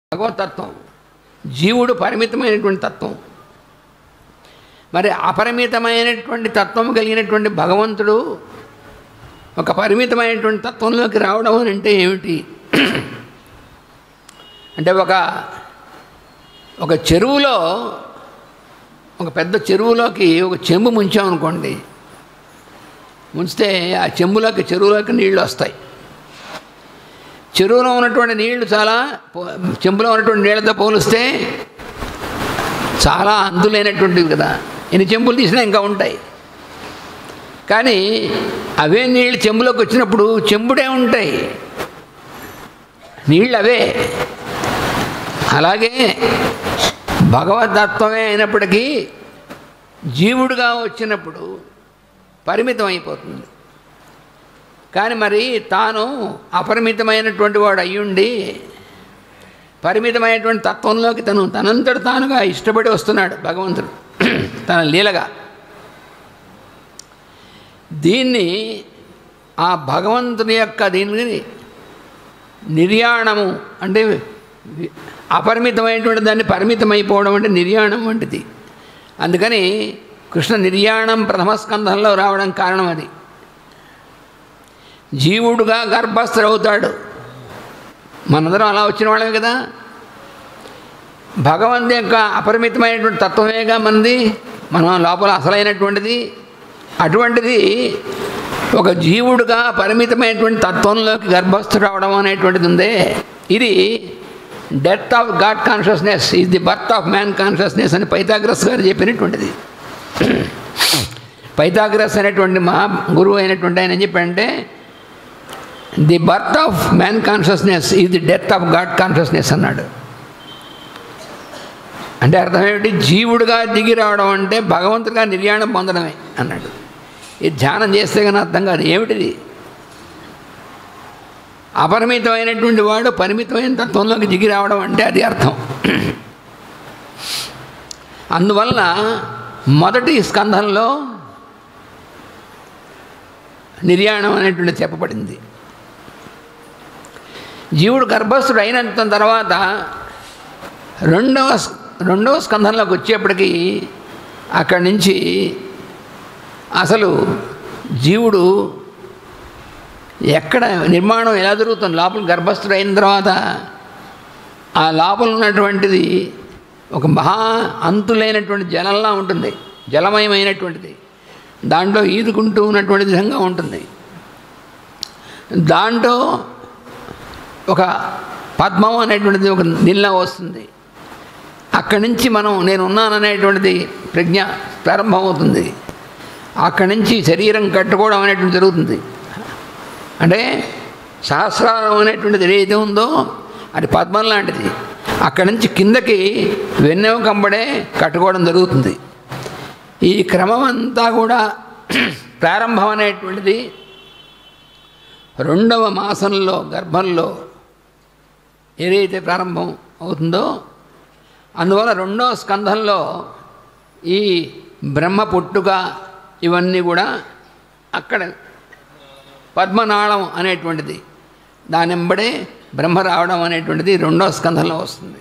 భగవతత్వం జీవుడు పరిమితమైనటువంటి తత్వం మరి అపరిమితమైనటువంటి తత్వం కలిగినటువంటి భగవంతుడు ఒక పరిమితమైనటువంటి తత్వంలోకి రావడం అని అంటే ఏమిటి అంటే ఒక ఒక చెరువులో ఒక పెద్ద చెరువులోకి ఒక చెంబు ముంచామనుకోండి ముంచితే ఆ చెంబులోకి చెరువులోకి నీళ్ళు వస్తాయి చెరువులో ఉన్నటువంటి నీళ్లు చాలా పో- చెంబులో ఉన్నటువంటి నీళ్ళతో పోలిస్తే చాలా అంతులేనటువంటివి కదా ఎన్ని చెంబులు తీసినా ఇంకా ఉంటాయి కానీ అవే నీళ్ళు చెంబులోకి వచ్చినప్పుడు చెంబుడే ఉంటాయి నీళ్ళు అవే అలాగే భగవతత్వమే అయినప్పటికీ జీవుడుగా వచ్చినప్పుడు పరిమితం అయిపోతుంది కానీ మరి తాను అపరిమితమైనటువంటి వాడు అయ్యుండి పరిమితమైనటువంటి తత్వంలోకి తను తనంతట తానుగా ఇష్టపడి వస్తున్నాడు భగవంతుడు తన లీలగా దీన్ని ఆ భగవంతుని యొక్క దీన్ని నిర్యాణము అంటే వి- అపరిమితమైనటువంటి దాన్ని పరిమితమైపోవడం అంటే నిర్యాణం వంటిది అందుకని కృష్ణ నిర్యాణం ప్రథమ స్కంధంలో రావడం కారణం అది జీవుడుగా గర్భస్థుడవుతాడు మనందరం అలా వచ్చిన వాళ్ళమే కదా భగవంతు యొక్క అపరిమితమైనటువంటి తత్వమేగా మనది మనం లోపల అసలైనటువంటిది అటువంటిది ఒక జీవుడుగా పరిమితమైనటువంటి తత్వంలోకి గర్భస్థుడు అవడం అనేటువంటిది ఉందే ఇది death of God consciousness is the birth of man consciousness అని పైథాగ్రస్ గారు చెప్పినటువంటిది పైథాగ్రస్ అనేటువంటి మహా గురువు అయినటువంటి ఆయన ఏం చెప్పాడంటే the birth of man consciousness is the death of God consciousness అన్నాడు అంటే అర్థం ఏమిటి జీవుడుగా దిగి రావడం అంటే భగవంతుడిగా నిర్యాణం పొందడమే అన్నాడు ఇది ధ్యానం చేస్తే కానీ అర్థం కాదు ఏమిటిది అపరిమితమైనటువంటి వాడు పరిమితమైన తత్వంలోకి దిగి రావడం అంటే అది అర్థం అందువల్ల మొదటి స్కంధంలో నిర్యాణం అనేటువంటి చెప్పబడింది జీవుడు గర్భస్థుడు అయినంత తర్వాత రెండవ స్- రెండవ స్కంధంలోకి వచ్చేప్పటికీ అక్కడి నుంచి అసలు జీవుడు ఎక్కడ నిర్మాణం ఎలా జరుగుతుంది లోపల గర్భస్థుడు అయిన తర్వాత ఆ లోపల ఉన్నటువంటిది ఒక మహా అంతులేనటువంటి జలంలా ఉంటుంది జలమయమైనటువంటిది దాంట్లో ఈదుకుంటూ ఉన్నటువంటి విధంగా ఉంటుంది దాంట్లో ఒక పద్మం అనేటువంటిది ఒక నిల్లా వస్తుంది అక్కడి నుంచి మనం నేను ఉన్నాననేటువంటిది ప్రజ్ఞ ప్రారంభమవుతుంది అక్కడి నుంచి శరీరం కట్టుకోవడం అనేటువంటి జరుగుతుంది అంటే సహస్రారం అనేటువంటిది ఏదైతే ఉందో అది పద్మం లాంటిది అక్కడి నుంచి కిందకి వెన్నెవ కంబడే కట్టుకోవడం జరుగుతుంది ఈ క్రమం అంతా కూడా ప్రారంభం అనేటువంటిది రెండవ మాసంలో గర్భంలో ఏదైతే ప్రారంభం అవుతుందో అందువల్ల రెండవ స్కంధంలో ఈ బ్రహ్మ పుట్టుక ఇవన్నీ కూడా అక్కడ పద్మనాళం అనేటువంటిది దాని వెంబడే బ్రహ్మ రావడం అనేటువంటిది రెండవ స్కంధంలో వస్తుంది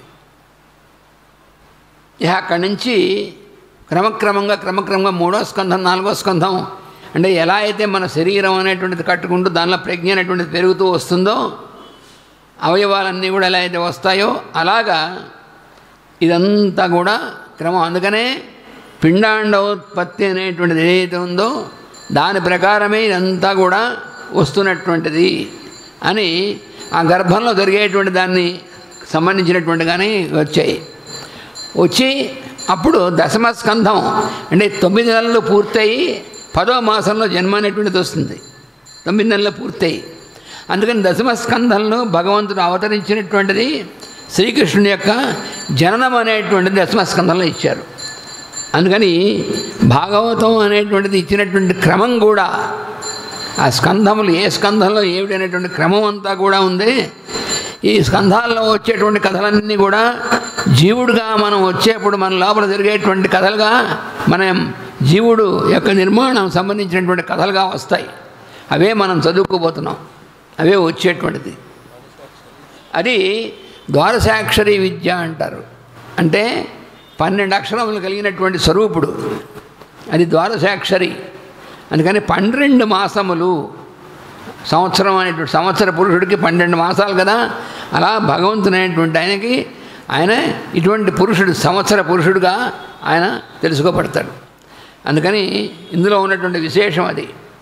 ఇక అక్కడి నుంచి క్రమక్రమంగా క్రమక్రమంగా మూడో స్కంధం నాలుగో స్కంధం అంటే ఎలా అయితే మన శరీరం అనేటువంటిది కట్టుకుంటూ దానిలో ప్రజ్ఞ అనేటువంటిది పెరుగుతూ వస్తుందో అవయవాలన్నీ కూడా ఎలా అయితే వస్తాయో అలాగా ఇదంతా కూడా క్రమం అందుకనే పిండాండోత్పత్తి అనేటువంటిది ఏదైతే ఉందో దాని ప్రకారమే ఇదంతా కూడా వస్తున్నటువంటిది అని ఆ గర్భంలో జరిగేటువంటి దాన్ని సంబంధించినటువంటిగానే వచ్చాయి వచ్చి అప్పుడు దశమ స్కంధం అంటే తొమ్మిది నెలలు పూర్తయి పదో మాసంలో జన్మ అనేటువంటిది వస్తుంది తొమ్మిది నెలలు పూర్తయి అందుకని దశమ స్కంధంలో భగవంతుడు అవతరించినటువంటిది శ్రీకృష్ణుని యొక్క జననం అనేటువంటిది దశమ స్కంధంలో ఇచ్చారు అందుకని భాగవతం అనేటువంటిది ఇచ్చినటువంటి క్రమం కూడా ఆ స్కంధములు ఏ స్కంధంలో ఏమిటి అనేటువంటి క్రమం అంతా కూడా ఉంది ఈ స్కంధాల్లో వచ్చేటువంటి కథలన్నీ కూడా జీవుడుగా మనం వచ్చేప్పుడు మన లోపల జరిగేటువంటి కథలుగా మనం జీవుడు యొక్క నిర్మాణం సంబంధించినటువంటి కథలుగా వస్తాయి అవే మనం చదువుకోబోతున్నాం అవే వచ్చేటువంటిది అది ద్వాదశాక్షరి విద్య అంటారు అంటే పన్నెండు అక్షరములు కలిగినటువంటి స్వరూపుడు అది ద్వాదశాక్షరి అందుకని పన్నెండు మాసములు సంవత్సరం అనేటువంటి సంవత్సర పురుషుడికి పన్నెండు మాసాలు కదా అలా భగవంతుని అనేటువంటి ఆయనకి ఆయన ఇటువంటి పురుషుడు సంవత్సర పురుషుడుగా ఆయన తెలుసుకోబడతాడు అందుకని ఇందులో ఉన్నటువంటి విశేషం అది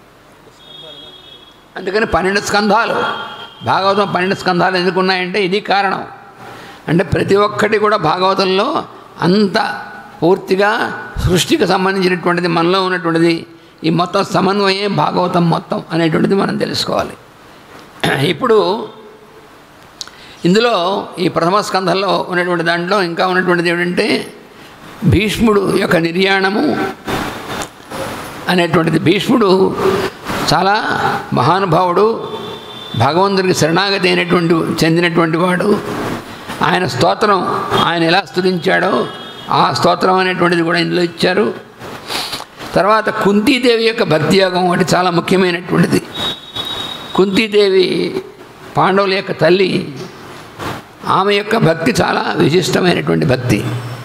అందుకని పన్నెండు స్కంధాలు భాగవతం పన్నెండు స్కంధాలు ఎందుకు ఉన్నాయంటే ఇది కారణం అంటే ప్రతి ఒక్కటి కూడా భాగవతంలో అంత పూర్తిగా సృష్టికి సంబంధించినటువంటిది మనలో ఉన్నటువంటిది ఈ మొత్తం సమన్వయే భాగవతం మొత్తం అనేటువంటిది మనం తెలుసుకోవాలి ఇప్పుడు ఇందులో ఈ ప్రథమ స్కంధంలో ఉన్నటువంటి దాంట్లో ఇంకా ఉన్నటువంటిది ఏమిటంటే భీష్ముడు యొక్క నిర్యాణము అనేటువంటిది భీష్ముడు చాలా మహానుభావుడు భగవంతుడికి శరణాగతి అయినటువంటి చెందినటువంటి వాడు ఆయన స్తోత్రం ఆయన ఎలా స్తుతించాడో ఆ స్తోత్రం అనేటువంటిది కూడా ఇందులో ఇచ్చారు తర్వాత కుంతీదేవి యొక్క భక్తి యోగం ఒకటి చాలా ముఖ్యమైనటువంటిది కుంతీదేవి పాండవుల యొక్క తల్లి ఆమె యొక్క భక్తి చాలా విశిష్టమైనటువంటి భక్తి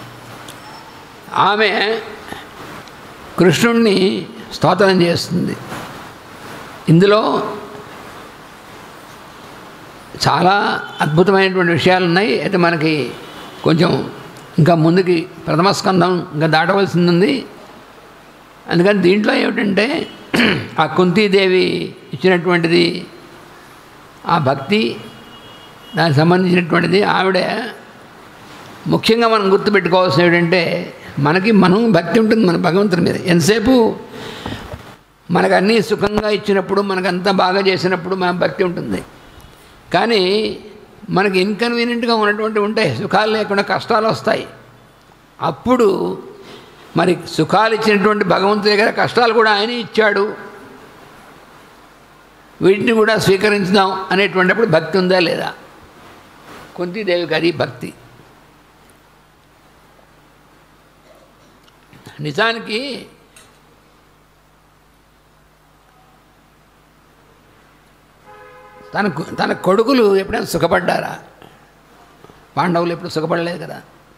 ఆమె కృష్ణుణ్ణి స్తోత్రం చేస్తుంది ఇందులో చాలా అద్భుతమైనటువంటి విషయాలు ఉన్నాయి అయితే మనకి కొంచెం ఇంకా ముందుకి ప్రథమ స్కందం ఇంకా దాటవలసింది ఉంది అందుకని దీంట్లో ఏమిటంటే ఆ కుంతీదేవి ఇచ్చినటువంటిది ఆ భక్తి దానికి సంబంధించినటువంటిది ఆవిడ ముఖ్యంగా మనం గుర్తుపెట్టుకోవాల్సిన ఏంటంటే మనకి మనం భక్తి ఉంటుంది మన భగవంతుని మీద ఎంతసేపు మనకు అన్నీ సుఖంగా ఇచ్చినప్పుడు మనకంతా బాగా చేసినప్పుడు మన భక్తి ఉంటుంది కానీ మనకి ఇన్కన్వీనియంట్గా ఉన్నటువంటి ఉంటాయి సుఖాలు లేకుండా కష్టాలు వస్తాయి అప్పుడు మరి సుఖాలు ఇచ్చినటువంటి భగవంతుడి దగ్గర కష్టాలు కూడా ఆయనే ఇచ్చాడు వీటిని కూడా స్వీకరించుదాం అనేటువంటిప్పుడు భక్తి ఉందా లేదా కుంతీదేవికి అది భక్తి నిజానికి తన తన కొడుకులు ఎప్పుడైనా సుఖపడ్డారా పాండవులు ఎప్పుడు సుఖపడలేదు కదా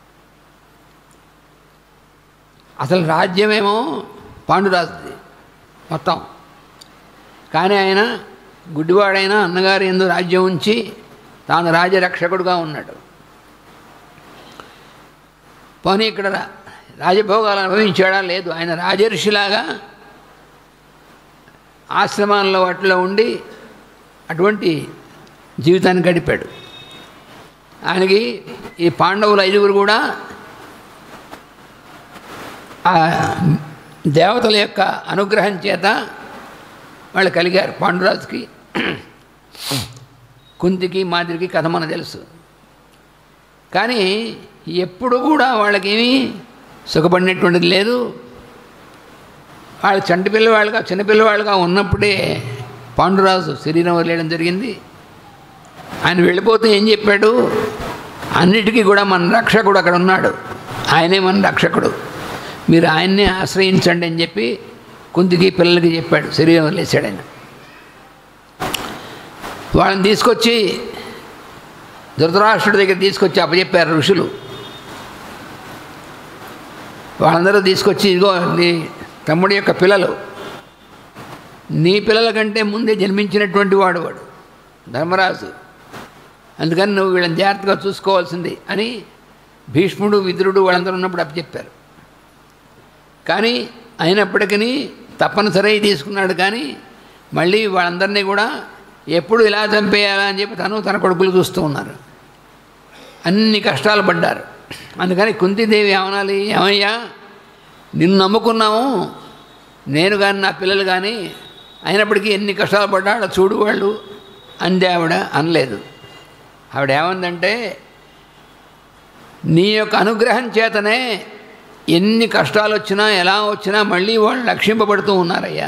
అసలు రాజ్యమేమో పాండురాజుది మొత్తం కానీ ఆయన గుడ్డివాడైనా అన్నగారు ఎందు రాజ్యం ఉంచి తాను రాజరక్షకుడుగా ఉన్నాడు పోనీ ఇక్కడ రా- రాజభోగాలు అనుభవించాడా లేదు ఆయన రాజర్షిలాగా ఆశ్రమాల్లో వాటిలో ఉండి అటువంటి జీవితాన్ని గడిపాడు ఆయనకి ఈ పాండవులు ఐదుగురు కూడా ఆ దేవతల యొక్క అనుగ్రహం చేత వాళ్ళు కలిగారు పాండురాజుకి కుంతికి మాదిరికి కథ మనకు తెలుసు కానీ ఎప్పుడు కూడా వాళ్ళకేమీ సుఖపడినటువంటిది లేదు వాళ్ళు చంటి పిల్లవాళ్ళుగా చిన్నపిల్లవాళ్ళుగా ఉన్నప్పుడే పాండురాజు శరీరం వదిలేయడం జరిగింది ఆయన వెళ్ళిపోతే ఏం చెప్పాడు అన్నిటికీ కూడా మన రక్షకుడు అక్కడ ఉన్నాడు ఆయనే మన రక్షకుడు మీరు ఆయన్నే ఆశ్రయించండి అని చెప్పి కుంతికి పిల్లలకి చెప్పాడు శరీరం వదిలేశాడు ఆయన వాళ్ళని తీసుకొచ్చి ధృతరాష్ట్రుడి దగ్గర తీసుకొచ్చి అప్పచెప్పారు ఋషులు వాళ్ళందరూ తీసుకొచ్చి ఇదిగో నీ తమ్ముడి యొక్క పిల్లలు నీ పిల్లల కంటే ముందే జన్మించినటువంటి వాడు వాడు ధర్మరాజు అందుకని నువ్వు వీళ్ళని జాగ్రత్తగా చూసుకోవాల్సింది అని భీష్ముడు విదురుడు వాళ్ళందరూ ఉన్నప్పుడు అప్పచెప్పారు కానీ అయినప్పటికీ తప్పనిసరి తీసుకున్నాడు కానీ మళ్ళీ వాళ్ళందరినీ కూడా ఎప్పుడు ఇలా చంపేయాలా అని చెప్పి తను తన కొడుకులు చూస్తూ ఉన్నారు అన్ని కష్టాలు పడ్డారు అందుకని కుంతిదేవి ఏమనాలి ఏమయ్యా నిన్ను నమ్ముకున్నాము నేను కానీ నా పిల్లలు కానీ అయినప్పటికీ ఎన్ని కష్టాలు పడ్డాడో చూడు వాళ్ళు అంది ఆవిడ అనలేదు ఆవిడ ఏమందంటే నీ యొక్క అనుగ్రహం చేతనే ఎన్ని కష్టాలు వచ్చినా ఎలా వచ్చినా మళ్ళీ వాళ్ళు రక్షింపబడుతూ ఉన్నారయ్యా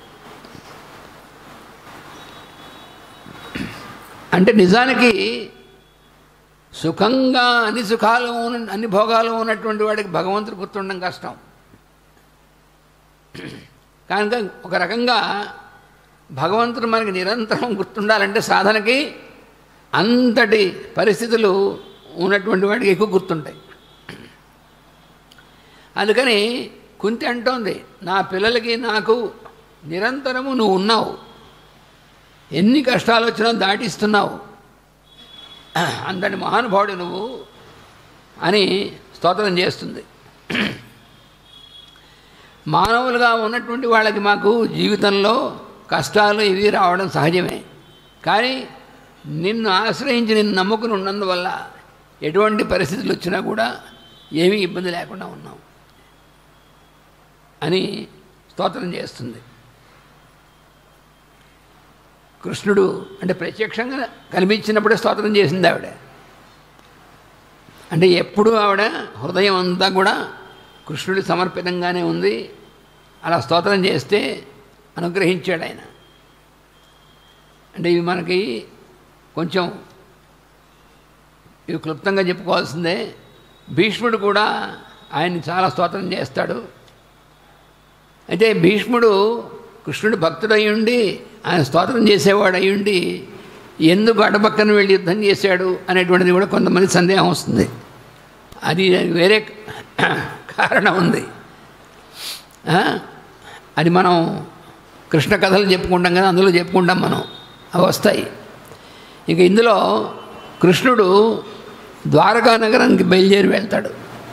అంటే నిజానికి సుఖంగా అన్ని సుఖాలు ఉన్న అన్ని భోగాలు ఉన్నటువంటి వాడికి భగవంతుడు గుర్తుండడం కష్టం కనుక ఒక రకంగా భగవంతుడు మనకి నిరంతరం గుర్తుండాలంటే సాధనకి అంతటి పరిస్థితులు ఉన్నటువంటి వాడికి ఎక్కువ గుర్తుంటాయి అందుకని కుంతి అంటోంది నా పిల్లలకి నాకు నిరంతరము నువ్వు ఉన్నావు ఎన్ని కష్టాలు వచ్చినా దాటిస్తున్నావు అంతటి మహానుభావుడు నువ్వు అని స్తోత్రం చేస్తుంది మానవులుగా ఉన్నటువంటి వాళ్ళకి మాకు జీవితంలో కష్టాలు ఇవి రావడం సహజమే కానీ నిన్ను ఆశ్రయించి నిన్ను నమ్ముకుని ఉన్నందువల్ల ఎటువంటి పరిస్థితులు వచ్చినా కూడా ఏమీ ఇబ్బంది లేకుండా ఉన్నాం అని స్తోత్రం చేస్తుంది కృష్ణుడు అంటే ప్రత్యక్షంగా కనిపించినప్పుడే స్తోత్రం చేసింది ఆవిడ అంటే ఎప్పుడు ఆవిడ హృదయం అంతా కూడా కృష్ణుడి సమర్పితంగానే ఉంది అలా స్తోత్రం చేస్తే అనుగ్రహించాడు ఆయన అంటే ఇవి మనకి కొంచెం ఇవి క్లుప్తంగా చెప్పుకోవాల్సిందే భీష్ముడు కూడా ఆయన్ని చాలా స్తోత్రం చేస్తాడు అయితే భీష్ముడు కృష్ణుడు భక్తుడయ్యుండి ఆయన స్తోత్రం చేసేవాడు అయ్యుండి ఎందుకు అడపక్కన వెళ్ళి యుద్ధం చేశాడు అనేటువంటిది కూడా కొంతమంది సందేహం వస్తుంది అది వేరే కారణం ఉంది ఆ? అది మనం కృష్ణ కథలు చెప్పుకుంటాం కదా అందులో చెప్పుకుంటాం మనం అవి వస్తాయి ఇక ఇందులో కృష్ణుడు ద్వారకా నగరానికి బయలుదేరి వెళ్తాడు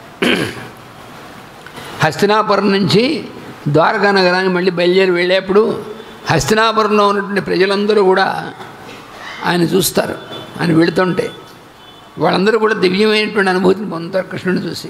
హస్తినాపురం నుంచి ద్వారకా నగరానికి మళ్ళీ బయలుదేరి వెళ్ళేప్పుడు హస్తినాపురంలో ఉన్నటువంటి ప్రజలందరూ కూడా ఆయన చూస్తారు ఆయన వెళుతుంటే వాళ్ళందరూ కూడా దివ్యమైనటువంటి అనుభూతిని పొందుతారు కృష్ణుని చూసి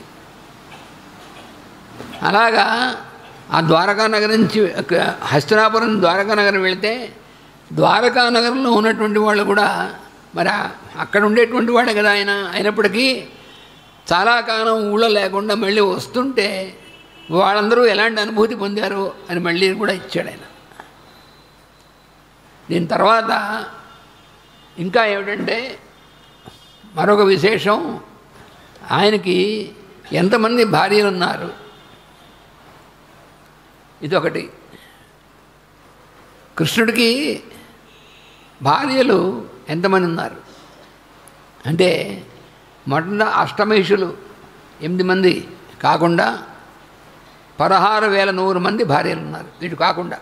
అలాగా ఆ ద్వారకా నగరం నుంచి హస్తినాపురం ద్వారకా నగరం వెళితే ద్వారకా నగరంలో ఉన్నటువంటి వాళ్ళు కూడా మరి ఆ- అక్కడ ఉండేటువంటి వాడే కదా ఆయన అయినప్పటికీ చాలా కాలం ఊళ్ళో లేకుండా మళ్ళీ వస్తుంటే వాళ్ళందరూ ఎలాంటి అనుభూతి పొందారు అని మళ్ళీ కూడా ఇచ్చాడు ఆయన దీని తర్వాత ఇంకా ఏమిటంటే మరొక విశేషం ఆయనకి ఎంతమంది భార్యలు ఉన్నారు ఇదొకటి కృష్ణుడికి భార్యలు ఎంతమంది ఉన్నారు అంటే మొదట అష్టమేషులు ఎనిమిది మంది కాకుండా పదహారు వేల నూరు మంది భార్యలు ఉన్నారు వీటి కాకుండా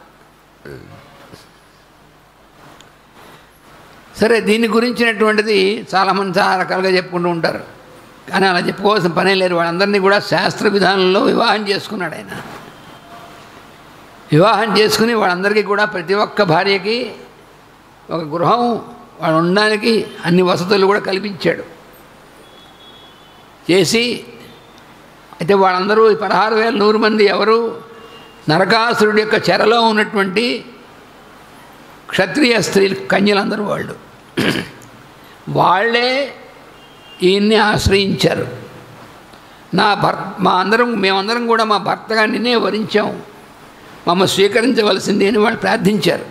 సరే దీని గురించినటువంటిది చాలామంది చాలా రకాలుగా చెప్పుకుంటూ ఉంటారు కానీ అలా చెప్పుకోవాల్సిన పనే లేరు వాళ్ళందరినీ కూడా శాస్త్ర విధానంలో వివాహం చేసుకున్నాడు ఆయన వివాహం చేసుకుని వాళ్ళందరికీ కూడా ప్రతి ఒక్క భార్యకి ఒక గృహం వాళ్ళు ఉండడానికి అన్ని వసతులు కూడా కల్పించాడు చేసి అయితే వాళ్ళందరూ ఈ పదహారు వేల నూరు మంది ఎవరు నరకాసురుడి యొక్క చెరలో ఉన్నటువంటి క్షత్రియ స్త్రీలు కన్యలందరూ వాళ్ళు వాళ్ళే ఈయన్ని ఆశ్రయించారు నా భర్త మా అందరం మేమందరం కూడా మా భర్తగా నిన్నే వరించాం మమ్మ స్వీకరించవలసింది అని వాళ్ళు ప్రార్థించారు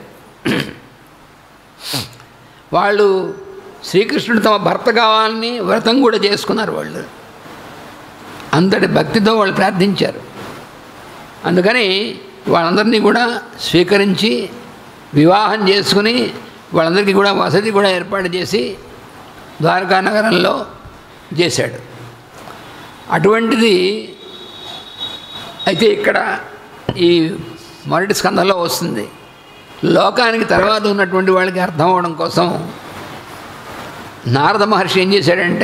వాళ్ళు శ్రీకృష్ణుడు తమ భర్త కావాలని వ్రతం కూడా చేసుకున్నారు వాళ్ళు అంతటి భక్తితో వాళ్ళు ప్రార్థించారు అందుకని వాళ్ళందరినీ కూడా స్వీకరించి వివాహం చేసుకుని వాళ్ళందరికీ కూడా వసతి కూడా ఏర్పాటు చేసి ద్వారకా నగరంలో చేశాడు అటువంటిది అయితే ఇక్కడ ఈ మొదటి స్కందంలో వస్తుంది లోకానికి తర్వాత ఉన్నటువంటి వాళ్ళకి అర్థం అవడం కోసం నారద మహర్షి ఏం చేశాడంటే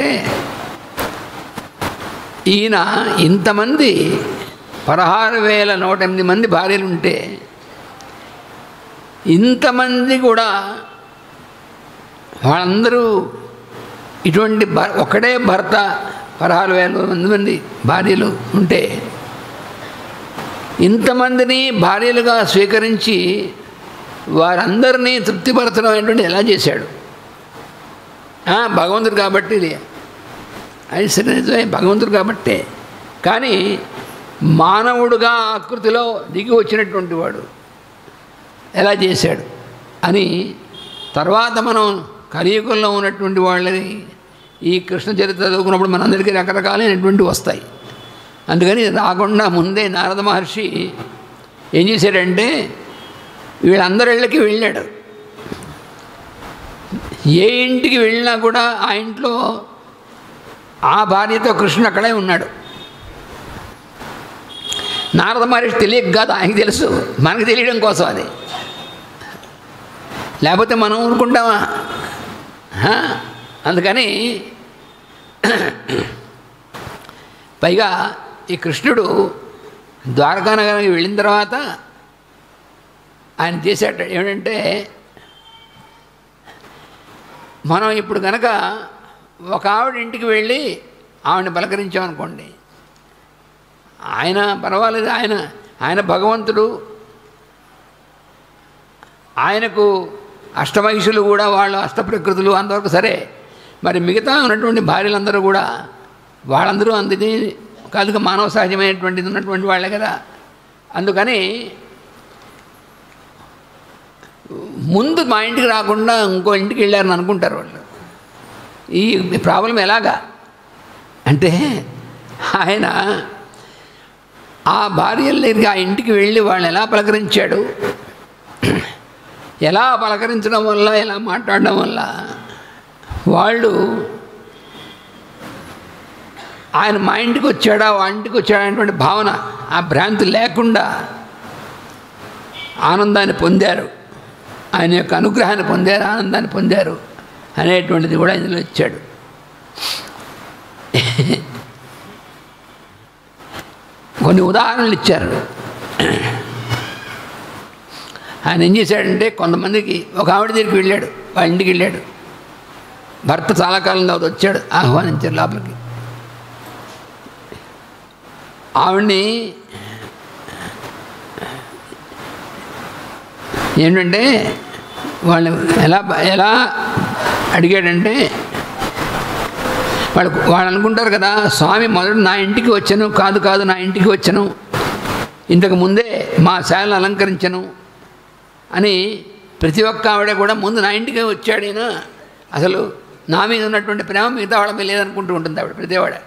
ఈయన ఇంతమంది పదహారు వేల నూట ఎనిమిది మంది భార్యలు ఉంటే ఇంతమంది కూడా వాళ్ళందరూ ఇటువంటి భ ఒకడే భర్త పదహారు వేల మంది మంది భార్యలు ఉంటే ఇంతమందిని భార్యలుగా స్వీకరించి వారందరినీ తృప్తిపరచడం అనేటువంటి ఎలా చేశాడు ఆ, భగవంతుడు కాబట్టి ఇది అది సరే నిజమే భగవంతుడు కాబట్టే కానీ మానవుడుగా ఆకృతిలో దిగి వచ్చినటువంటి వాడు ఎలా చేశాడు అని తర్వాత మనం కలియుగంలో ఉన్నటువంటి వాళ్ళని ఈ కృష్ణ చరిత్ర చదువుకున్నప్పుడు మనందరికీ రకరకాలైనటువంటి వస్తాయి అందుకని రాకుండా ముందే నారద మహర్షి ఏం చేశాడంటే వీళ్ళందరిళ్ళకి వెళ్ళాడు ఏ ఇంటికి వెళ్ళినా కూడా ఆ ఇంట్లో ఆ భార్యతో కృష్ణుడు అక్కడే ఉన్నాడు నారద మహర్షి తెలియక కాదు ఆయనకి తెలుసు మనకు తెలియడం కోసం అది లేకపోతే మనం ఊరుకుంటామా ఆ? అందుకని పైగా ఈ కృష్ణుడు ద్వారకా నగరానికి వెళ్ళిన తర్వాత ఆయన చేసేట ఏమిటంటే మనం ఇప్పుడు కనుక ఒక ఆవిడ ఇంటికి వెళ్ళి ఆవిడని పలకరించామనుకోండి ఆయన పర్వాలేదు ఆయన ఆయన భగవంతుడు ఆయనకు అష్టమహిషులు కూడా వాళ్ళు అష్టప్రకృతులు అంతవరకు సరే మరి మిగతా ఉన్నటువంటి భార్యలందరూ కూడా వాళ్ళందరూ అందుకే కాదుగా మానవ సహజమైనటువంటిది ఉన్నటువంటి వాళ్ళే కదా అందుకని ముందు మా ఇంటికి రాకుండా ఇంకో ఇంటికి వెళ్ళారని అనుకుంటారు వాళ్ళు ఈ ప్రాబ్లం ఎలాగా అంటే ఆయన ఆ భార్యల దగ్గరికి ఆ ఇంటికి వెళ్ళి వాళ్ళని ఎలా పలకరించాడు ఎలా పలకరించడం వల్ల ఎలా మాట్లాడడం వల్ల వాళ్ళు ఆయన మా ఇంటికి వచ్చాడా వాళ్ళ ఇంటికి వచ్చాడా అనేటువంటి భావన ఆ భ్రాంతి లేకుండా ఆనందాన్ని పొందారు ఆయన యొక్క అనుగ్రహాన్ని పొందారు ఆనందాన్ని పొందారు అనేటువంటిది కూడా ఇందులో ఇచ్చాడు కొన్ని ఉదాహరణలు ఇచ్చారు ఆయన ఏం చేశాడంటే కొంతమందికి ఒక ఆవిడ దగ్గరికి వెళ్ళాడు వాళ్ళ ఇంటికి వెళ్ళాడు భర్త చాలా కాలం తర్వాత వచ్చాడు ఆహ్వానించారు లోపలికి ఆవిడ్ని ఏంటంటే వాళ్ళు ఎలా ఎలా అడిగాడంటే వాళ్ళు వాళ్ళు అనుకుంటారు కదా స్వామి మొదట నా ఇంటికి వచ్చాను కాదు కాదు నా ఇంటికి వచ్చాను ఇంతకు ముందే మా శాలను అలంకరించను అని ప్రతి ఒక్క ఆవిడ కూడా ముందు నా ఇంటికి వచ్చాడు ఈయన అసలు నా మీద ఉన్నటువంటి ప్రేమ మిగతా వాళ్ళ మీద లేదనుకుంటూ ఉంటుంది ఆవిడ ప్రతి ఆవిడ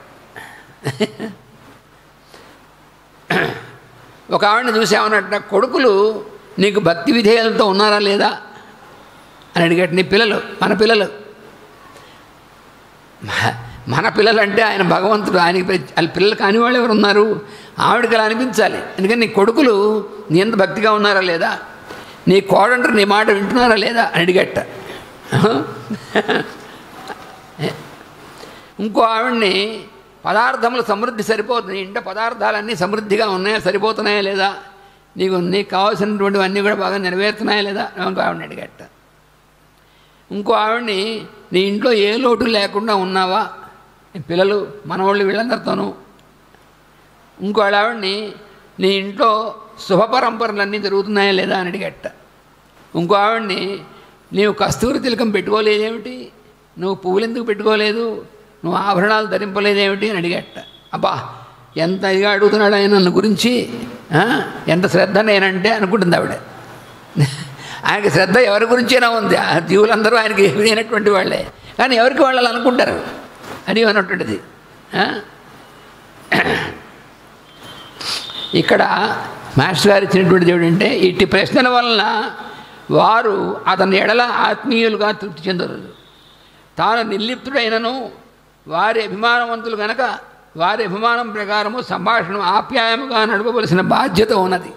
ఒక ఆవిడని చూసామన్నట్ట కొడుకులు నీకు భక్తి విధేయాలతో ఉన్నారా లేదా అని అడిగాడు నీ పిల్లలు మన పిల్లలు మ- మన పిల్లలు అంటే ఆయన భగవంతుడు ఆయనకి పె- వాళ్ళ పిల్లలు కాని వాళ్ళు ఎవరు ఉన్నారు ఆవిడకి అలా అనిపించాలి ఎందుకని నీ కొడుకులు నీ ఎంత భక్తిగా ఉన్నారా లేదా నీ కోడంటారు నీ మాట వింటున్నారా లేదా అని అడిగట్ట ఇంకో ఆవిడ్ని పదార్థముల సమృద్ధి సరిపోతుంది ఇంట పదార్థాలన్నీ సమృద్ధిగా ఉన్నాయా సరిపోతున్నాయా లేదా నీకు నీకు కావాల్సినటువంటివన్నీ కూడా బాగా నెరవేరుతున్నాయా లేదా ఇంకో ఆవిడని అడిగట్ట ఇంకో ఆవిడ్ని నీ ఇంట్లో ఏ లోటు లేకుండా ఉన్నావా నీ పిల్లలు మనవాళ్ళు వీళ్ళందరితోనూ ఇంకో ఆవిడ్ని నీ ఇంట్లో శుభ పరంపరలన్నీ జరుగుతున్నాయా లేదా అని అడిగట్ట ఇంకో ఆవిడ్ని నీవు కస్తూరి తిలకం పెట్టుకోలేదేమిటి నువ్వు పువ్వులు ఎందుకు పెట్టుకోలేదు నువ్వు ఆభరణాలు ధరింపలేదేమిటి అని అడిగట్ట అబ్బా ఎంత ఇదిగా అడుగుతున్నాడు ఆయన నన్ను గురించి ఆ? ఎంత శ్రద్ధ నేనంటే అనుకుంటుంది ఆవిడ ఆయనకి శ్రద్ధ ఎవరి గురించైనా ఉంది ఆ జీవులందరూ ఆయనకి లేనటువంటి వాళ్ళే కానీ ఎవరికి వాళ్ళు అలా అనుకుంటారు అది అన్నటువంటిది ఆ? ఇక్కడ మాస్టర్ గారు ఇచ్చినటువంటిది ఏమిటంటే ఇట్టి ప్రశ్నల వలన వారు అతని ఎడల ఆత్మీయులుగా తృప్తి చెందరు తాను నిర్లిప్తుడైనను వారి అభిమానవంతులు గనక వారి అభిమానం ప్రకారము సంభాషణ ఆప్యాయముగా నడపవలసిన బాధ్యత ఉన్నది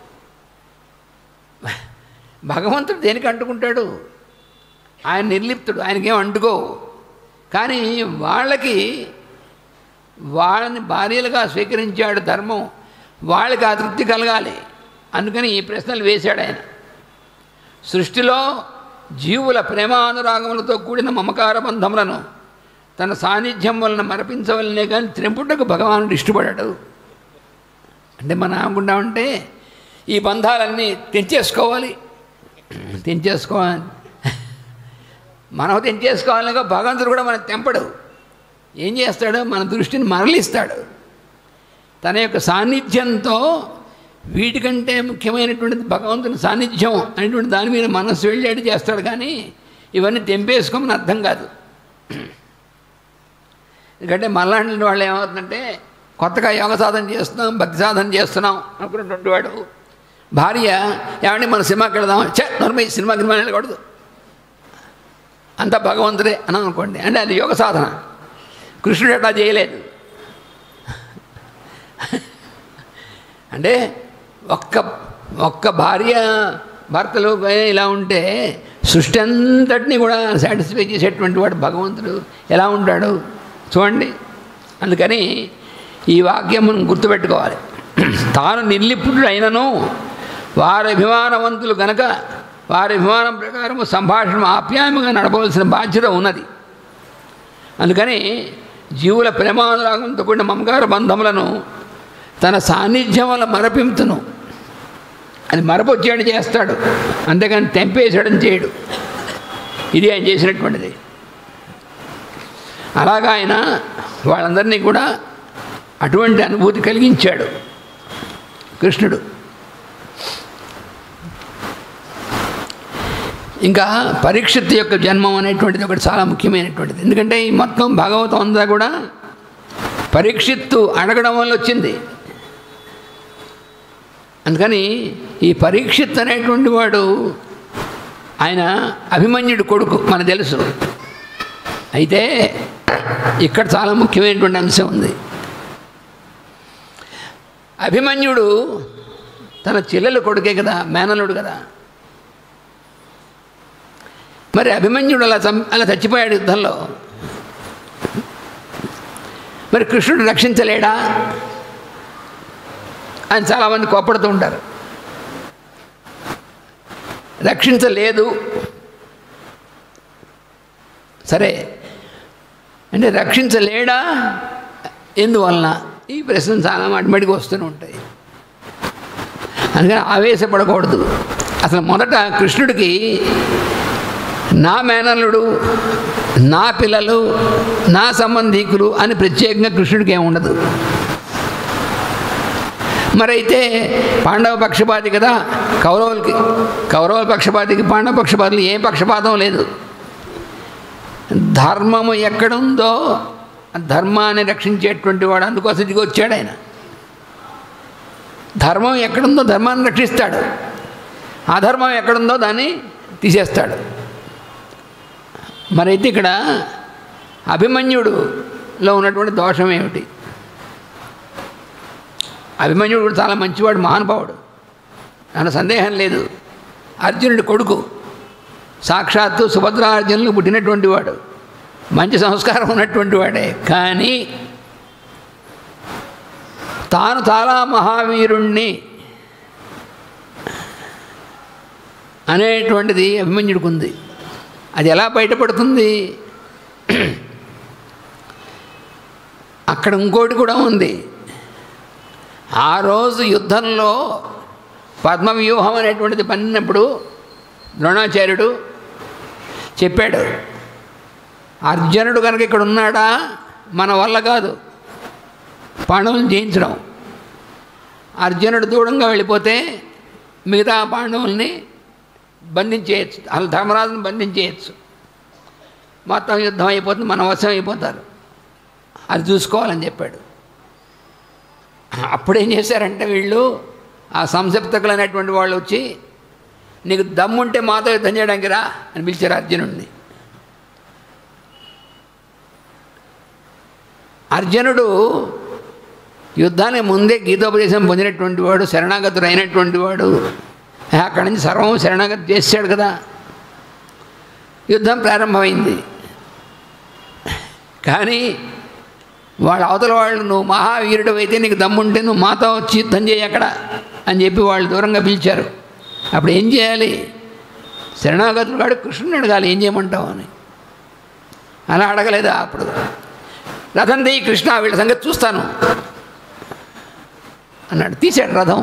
భగవంతుడు దేనికి అంటుకుంటాడు ఆయన నిర్లిప్తుడు ఆయనకేం అంటుకోవు కానీ వాళ్ళకి వాళ్ళని భార్యలుగా స్వీకరించాడు ధర్మం వాళ్ళకి ఆ తృప్తి కలగాలి అందుకని ఈ ప్రశ్నలు వేశాడు ఆయన సృష్టిలో జీవుల ప్రేమానురాగములతో కూడిన మమకార బంధములను తన సాన్నిధ్యం వలన మరపించవలనే కానీ త్రెంపుటకు భగవానుడు ఇష్టపడాడు అంటే మనం అనుకుంటామంటే ఈ బంధాలన్నీ తెంచేసుకోవాలి తెంచేసుకోవాలి మనం తెంచేసుకోవాలిగా భగవంతుడు కూడా మనం తెంపడు ఏం చేస్తాడు మన దృష్టిని మరలిస్తాడు తన యొక్క సాన్నిధ్యంతో వీటికంటే ముఖ్యమైనటువంటిది భగవంతుని సాన్నిధ్యం అనేటువంటి దాని మీద మనస్సు వెళ్ళేటి చేస్తాడు కానీ ఇవన్నీ తెంపేసుకోమని అర్థం కాదు ఎందుకంటే మళ్ళాంటి వాళ్ళు ఏమవుతుందంటే కొత్తగా యోగ సాధన చేస్తున్నాం భక్తి సాధన చేస్తున్నాం అనుకున్నటువంటి వాడు భార్య ఏమంటే మన సినిమాకి వెళదాం చే నర్మయ్య సినిమాకి మనం వెళ్ళకూడదు అంతా భగవంతుడే అని అనుకోండి అంటే అది యోగ సాధన కృష్ణుడు అట్లా చేయలేదు అంటే ఒక్క ఒక్క భార్య భర్తలు ఇలా ఉంటే సృష్టి అంతటిని కూడా సాటిస్ఫై చేసేటువంటి వాడు భగవంతుడు ఎలా ఉంటాడు చూడండి అందుకని ఈ వాక్యం మనం గుర్తుపెట్టుకోవాలి తాను నిర్లిప్తుడు అయినను వారి అభిమానవంతులు గనక వారి అభిమానం ప్రకారం సంభాషణ ఆప్యాయంగా నడపవలసిన బాధ్యత ఉన్నది అందుకని జీవుల ప్రేమానురాగంతో కూడిన మమకార బంధములను తన సాన్నిధ్యం వల్ల మరపింతును అది మరపొచ్చేయడం చేస్తాడు అంతేగాని తెంపేసేయడం చేయడు ఇది ఆయన చేసినటువంటిది అలాగా ఆయన వాళ్ళందరినీ కూడా అటువంటి అనుభూతి కలిగించాడు కృష్ణుడు ఇంకా పరీక్షిత్ యొక్క జన్మం అనేటువంటిది ఒకటి చాలా ముఖ్యమైనటువంటిది ఎందుకంటే ఈ మొత్తం భాగవతం అంతా కూడా పరీక్షిత్తు అడగడం వల్ల వచ్చింది అందుకని ఈ పరీక్షిత్ అనేటువంటి వాడు ఆయన అభిమన్యుడు కొడుకు మనకు తెలుసు అయితే ఇక్కడ చాలా ముఖ్యమైనటువంటి అంశం ఉంది అభిమన్యుడు తన చెల్లెలు కొడుకే కదా మేనలుడు కదా మరి అభిమన్యుడు అలా చం అలా చచ్చిపోయాడు యుద్ధంలో మరి కృష్ణుడు రక్షించలేడా అని చాలామంది కోప్పడుతూ ఉంటారు రక్షించలేదు సరే అంటే రక్షించలేడా ఎందువలన ఈ ప్రశ్న చాలా మాటిమాటికి వస్తూనే ఉంటాయి అందుకని ఆవేశపడకూడదు అసలు మొదట కృష్ణుడికి నా మేనల్లుడు నా పిల్లలు నా సంబంధీకులు అని ప్రత్యేకంగా కృష్ణుడికి ఏమి ఉండదు మరైతే పాండవ పక్షపాతి కదా కౌరవులకి కౌరవుల పక్షపాతికి పాండవ పక్షపాతులు ఏ పక్షపాతం లేదు ధర్మము ఎక్కడుందో ధర్మాన్ని రక్షించేటువంటి వాడు అందుకోసం దిగి వచ్చాడు ఆయన ధర్మం ఎక్కడుందో ధర్మాన్ని రక్షిస్తాడు అధర్మం ఎక్కడుందో దాన్ని తీసేస్తాడు మరైతే ఇక్కడ అభిమన్యుడులో ఉన్నటువంటి దోషం ఏమిటి అభిమన్యుడు కూడా చాలా మంచివాడు మహానుభావుడు దాని సందేహం లేదు అర్జునుడి కొడుకు సాక్షాత్తు సుభద్రార్జునులు పుట్టినటువంటి వాడు మంచి సంస్కారం ఉన్నటువంటి వాడే కానీ తాను చాలా మహావీరుణ్ణి అనేటువంటిది అభిమన్యుడికి ఉంది అది ఎలా బయటపడుతుంది అక్కడ ఇంకోటి కూడా ఉంది ఆ రోజు యుద్ధంలో పద్మవ్యూహం అనేటువంటిది పన్నినప్పుడు ద్రోణాచార్యుడు చెప్పాడు అర్జునుడు కనుక ఇక్కడ ఉన్నాడా మన వల్ల కాదు పాండవులను జయించడం అర్జునుడు దూరంగా వెళ్ళిపోతే మిగతా పాండవుల్ని బంధించేయచ్చు అసలు ధర్మరాజుని బంధించేయచ్చు మొత్తం యుద్ధం అయిపోతుంది మన వశం అయిపోతారు అది చూసుకోవాలని చెప్పాడు అప్పుడేం చేశారంటే వీళ్ళు ఆ సంసప్తకులు అనేటువంటి వాళ్ళు వచ్చి నీకు దమ్ముంటే మాతో యుద్ధం చేయడానికి రా అని పిలిచారు అర్జునుడిని అర్జునుడు యుద్ధానికి ముందే గీతోపదేశం పొందినటువంటి వాడు శరణాగతుడు అయినటువంటి వాడు అక్కడి నుంచి సర్వం శరణాగతి చేశాడు కదా యుద్ధం ప్రారంభమైంది కానీ వాళ్ళ అవతల వాళ్ళు నువ్వు మహావీరుడు అయితే నీకు దమ్ముంటే నువ్వు మాతో వచ్చి యుద్ధం చేయి అక్కడ అని చెప్పి వాళ్ళు దూరంగా పిలిచారు అప్పుడు ఏం చేయాలి శరణాగతుడు కాడు కృష్ణుని అడగాలి ఏం చేయమంటావు అని అలా అడగలేదా అప్పుడు రథం దిగి కృష్ణ వీళ్ళ సంగతి చూస్తాను అన్నాడు తీశాడు రథం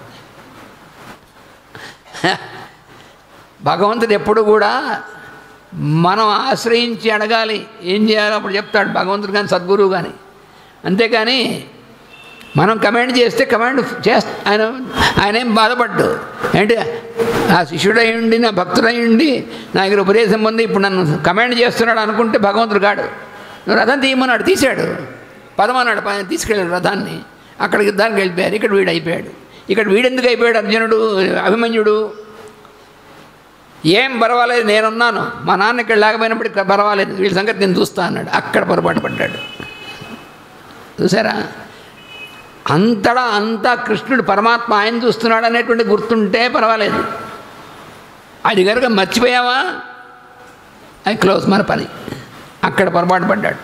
భగవంతుడు ఎప్పుడు కూడా మనం ఆశ్రయించి అడగాలి ఏం చేయాలో అప్పుడు చెప్తాడు భగవంతుడు కానీ సద్గురువు కానీ అంతేకాని మనం కమాండ్ చేస్తే కమాండ్ చేస్త ఆయన ఆయన ఏం బాధపడ్డు ఏంటి ఆ శిష్యుడై ఉండి నా భక్తుడై ఉండి నా దగ్గర ఉపదేశం పొంది ఇప్పుడు నన్ను కమాండ్ చేస్తున్నాడు అనుకుంటే భగవంతుడు కాడు నువ్వు రథం తీయమన్నాడు తీశాడు పదమన్నాడు ప- తీసుకెళ్ళాడు రథాన్ని అక్కడ యుద్ధానికి వెళ్ళిపోయారు ఇక్కడ వీడు అయిపోయాడు ఇక్కడ వీడెందుకు అయిపోయాడు అర్జునుడు అభిమన్యుడు ఏం పర్వాలేదు నేనున్నాను మా నాన్న ఇక్కడ లేకపోయినప్పటికీ పర్వాలేదు వీళ్ళ సంగతి నేను చూస్తా అన్నాడు అక్కడ పొరపాటు పడ్డాడు చూసారా అంతటా అంతా కృష్ణుడు పరమాత్మ ఆయన చూస్తున్నాడు అనేటువంటి గుర్తుంటే పర్వాలేదు అది కనుక మర్చిపోయావా అది క్లోజ్ మన పని అక్కడ పొరపాటు పడ్డాడు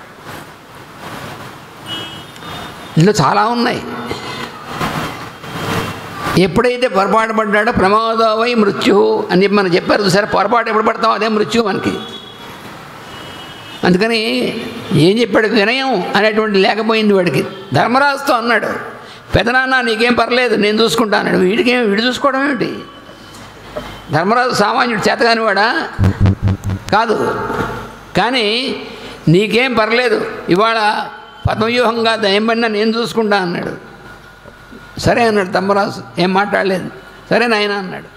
ఇందులో చాలా ఉన్నాయి ఎప్పుడైతే పొరపాటు పడ్డాడో ప్రమాదమై మృత్యు అని చెప్పి మనం చెప్పారు చూసారా పొరపాటు ఎప్పుడు పడతాం అదే మృత్యు మనకి అందుకని ఏం చెప్పాడు వినయం అనేటువంటి లేకపోయింది వాడికి ధర్మరాజుతో అన్నాడు పెదనాన్న నీకేం పర్లేదు నేను చూసుకుంటా అన్నాడు వీడికేం వీడు చూసుకోవడం ఏమిటి ధర్మరాజు సామాన్యుడు చేతగాని వాడా కాదు కానీ నీకేం పర్లేదు ఇవాళ పద్మవ్యూహంగా దయం పడినా నేను చూసుకుంటా అన్నాడు సరే అన్నాడు ధర్మరాజు ఏం మాట్లాడలేదు సరే నాయన అన్నాడు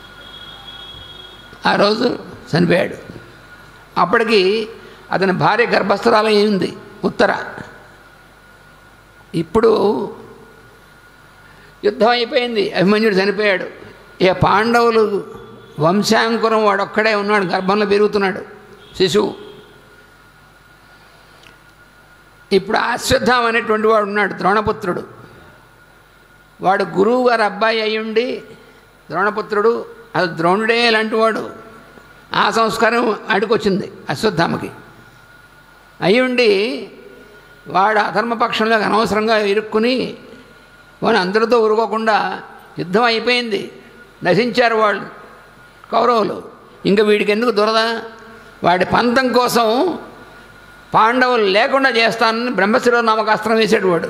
ఆ రోజు చనిపోయాడు అప్పటికి అతని భార్య గర్భస్థరాలు అయింది ఉత్తర ఇప్పుడు యుద్ధం అయిపోయింది అభిమన్యుడు చనిపోయాడు ఇక పాండవులు వంశాంకురం వాడొక్కడే ఉన్నాడు గర్భంలో పెరుగుతున్నాడు శిశువు ఇప్పుడు అశ్వత్థామ అనేటువంటి వాడు ఉన్నాడు ద్రోణపుత్రుడు వాడు గురువు గారు అబ్బాయి అయ్యుండి ద్రోణపుత్రుడు అది ద్రోణుడే లాంటి వాడు ఆ సంస్కారం అడుకొచ్చింది అశ్వత్థామకి అయ్యుండి వాడు అధర్మపక్షంలో అనవసరంగా ఇరుక్కుని వాడు అందరితో ఉరుకోకుండా యుద్ధం అయిపోయింది నశించారు వాళ్ళు కౌరవులు ఇంకా వీడికి ఎందుకు దురద వాడి పంతం కోసం పాండవులు లేకుండా చేస్తానని బ్రహ్మశిరో నామక అస్త్రం వేసాడు వాడు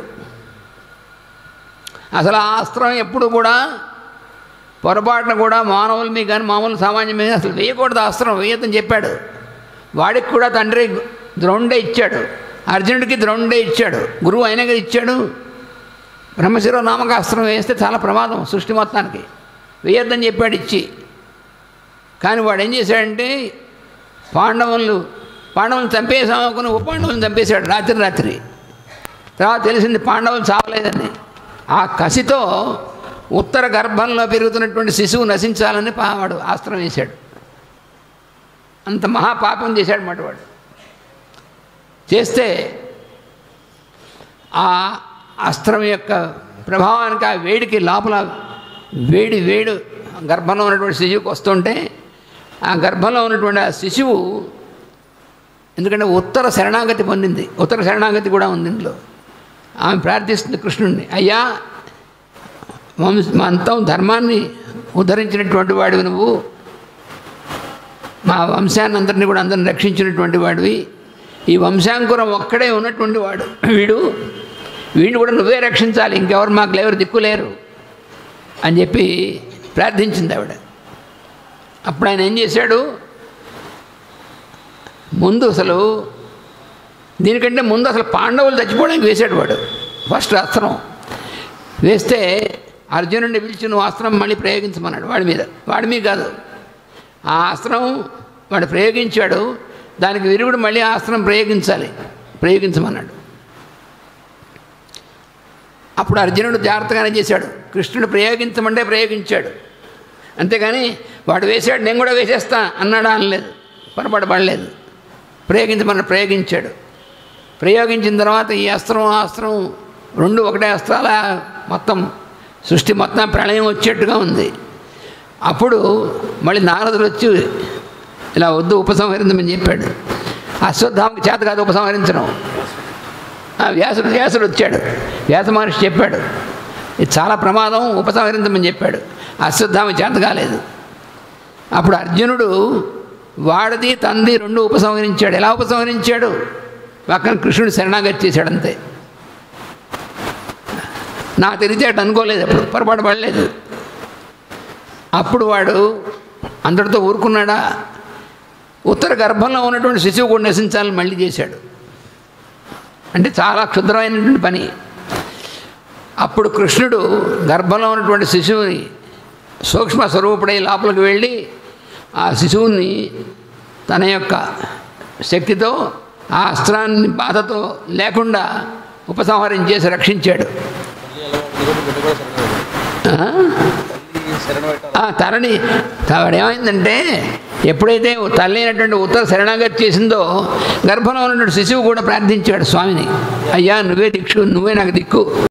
అసలు ఆ అస్త్రం ఎప్పుడు కూడా పొరపాటున కూడా మానవుల మీద కానీ మామూలు సామాన్యం మీద అసలు వేయకూడదు ఆ అస్త్రం వేయద్దని చెప్పాడు వాడికి కూడా తండ్రి ద్రోణుడే ఇచ్చాడు అర్జునుడికి ద్రోణుడే ఇచ్చాడు గురువు అయినగా ఇచ్చాడు బ్రహ్మశిరో నామక అస్త్రం వేస్తే చాలా ప్రమాదం సృష్టి మొత్తానికి వేయొద్దని చెప్పాడు ఇచ్చి కానీ వాడు ఏం చేశాడంటే పాండవులు పాండవులను చంపేసామనుకుని ఉపాండవులను చంపేశాడు రాత్రి రాత్రి తర్వాత తెలిసింది పాండవులు చావలేదని ఆ కసితో ఉత్తర గర్భంలో పెరుగుతున్నటువంటి శిశువు నశించాలని పా- వాడు ఆస్త్రం వేశాడు అంత మహాపాపం చేశాడు మాట వాడు చేస్తే ఆ అస్త్రం యొక్క ప్రభావానికి ఆ వేడికి లోపల వేడి వేడు గర్భంలో ఉన్నటువంటి శిశువుకి వస్తుంటే ఆ గర్భంలో ఉన్నటువంటి ఆ శిశువు ఎందుకంటే ఉత్తర శరణాగతి పొందింది ఉత్తర శరణాగతి కూడా ఉంది ఇందులో ఆమె ప్రార్థిస్తుంది కృష్ణుడిని అయ్యా వంశ మా అంతం ధర్మాన్ని ఉద్ధరించినటువంటి వాడివి నువ్వు మా వంశాన్ని అందరినీ కూడా అందరిని రక్షించినటువంటి వాడివి ఈ వంశాంకురం ఒక్కడే ఉన్నటువంటి వాడు వీడు వీడిని కూడా నువ్వే రక్షించాలి ఇంకెవరు మాకు లేవరు దిక్కు లేరు అని చెప్పి ప్రార్థించింది ఆవిడ అప్పుడు ఆయన ఏం చేశాడు ముందు అసలు దీనికంటే ముందు అసలు పాండవులు చచ్చిపోవడానికి వేశాడు వాడు ఫస్ట్ అస్త్రం వేస్తే అర్జునుడిని పిలిచి నువ్వు అస్త్రం మళ్ళీ ప్రయోగించమన్నాడు వాడి మీద వాడి మీద కాదు ఆ అస్త్రం వాడు ప్రయోగించాడు దానికి విరుగుడు మళ్ళీ ఆ అస్త్రం ప్రయోగించాలి ప్రయోగించమన్నాడు అప్పుడు అర్జునుడు జాగ్రత్తగానే చేశాడు కృష్ణుడు ప్రయోగించమంటే ప్రయోగించాడు అంతేగాని వాడు వేశాడు నేను కూడా వేసేస్తా అన్నాడా అనలేదు పొరపాటు పడలేదు ప్రయోగించమని ప్రయోగించాడు ప్రయోగించిన తర్వాత ఈ అస్త్రం ఆ అస్త్రం రెండు ఒకటే అస్త్రాల మొత్తం సృష్టి మొత్తం ప్రళయం వచ్చేట్టుగా ఉంది అప్పుడు మళ్ళీ నారదుడు వచ్చి ఇలా వద్దు ఉపసంహరించమని చెప్పాడు అశ్వత్థామకి చేత కాదు ఉపసంహరించడం ఆ వ్యాసుడు వ్యాసుడు వచ్చాడు వ్యాస మహర్షి చెప్పాడు ఇది చాలా ప్రమాదం ఉపసంహరించమని చెప్పాడు అశ్వత్థామ చేత కాలేదు అప్పుడు అర్జునుడు వాడిది తంది రెండు ఉపసంహరించాడు ఎలా ఉపసంహరించాడు పక్కన కృష్ణుడు శరణాగతి చేశాడు అంతే నాకు తెలిస్తే అటు అనుకోలేదు అప్పుడు పొరపాటు పడలేదు అప్పుడు వాడు అందరితో ఊరుకున్నాడా ఉత్తర గర్భంలో ఉన్నటువంటి శిశువు కూడా నశించాలని మళ్ళీ చేశాడు అంటే చాలా క్షుద్రమైనటువంటి పని అప్పుడు కృష్ణుడు గర్భంలో ఉన్నటువంటి శిశువుని సూక్ష్మ స్వరూపుడై లోపలికి వెళ్ళి ఆ శిశువుని తన యొక్క శక్తితో ఆ అస్త్రాన్ని బాధతో లేకుండా ఉపసంహరించేసి రక్షించాడు తల్లి అలవాటు బిడ్డ కూడా సరిగ్గా ఆ? తల్లి శరణు పెట్టాలి ఆ తలని తావిడ ఏమైందంటే ఎప్పుడైతే తల్లి అయినటువంటి ఉత్తర శరణాగతి చేసిందో గర్భంలో ఉన్నటువంటి శిశువు కూడా ప్రార్థించాడు స్వామిని అయ్యా నువ్వే దిక్కు నువ్వే నాకు దిక్కు